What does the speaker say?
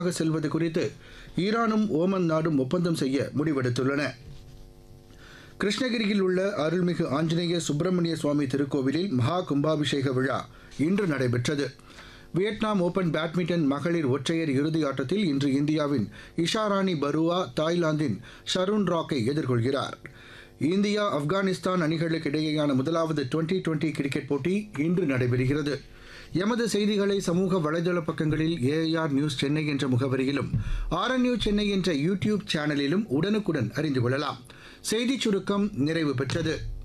செல்வது குறித்து ஈரானும் ஓமன் நாடும் ஒப்பந்தம் செய்ய முடிவெடுத்துள்ளன கிருஷ்ணகிரியில் உள்ள அருள்மிகு ஆஞ்சநேய சுப்பிரமணிய சுவாமி திருக்கோவிலில் மகா கும்பாபிஷேக விழா இன்று நடைபெற்றது வியட்நாம் ஓபன் பேட்மிண்டன் மகளிர் ஒற்றையர் இறுதி ஆட்டத்தில் இன்று இந்தியாவின் இஷாராணி பருவா தாய்லாந்தின் ஷருண் ராக்கை எதிர்கொள்கிறார் இந்தியா ஆப்கானிஸ்தான் அணிகளுக்கு இடையேயான முதலாவது டுவெண்டி டுவெண்டி கிரிக்கெட் போட்டி இன்று நடைபெறுகிறது எமது செய்திகளை சமூக வலைதள பக்கங்களில் ஏஐஆர் நியூஸ் சென்னை என்ற முகவரியிலும் ஆர்என்யூ சென்னை என்ற யூடியூப் சேனலிலும் உடனுக்குடன் அறிந்து கொள்ளலாம் செய்திச் சுருக்கம் நிறைவு பெற்றது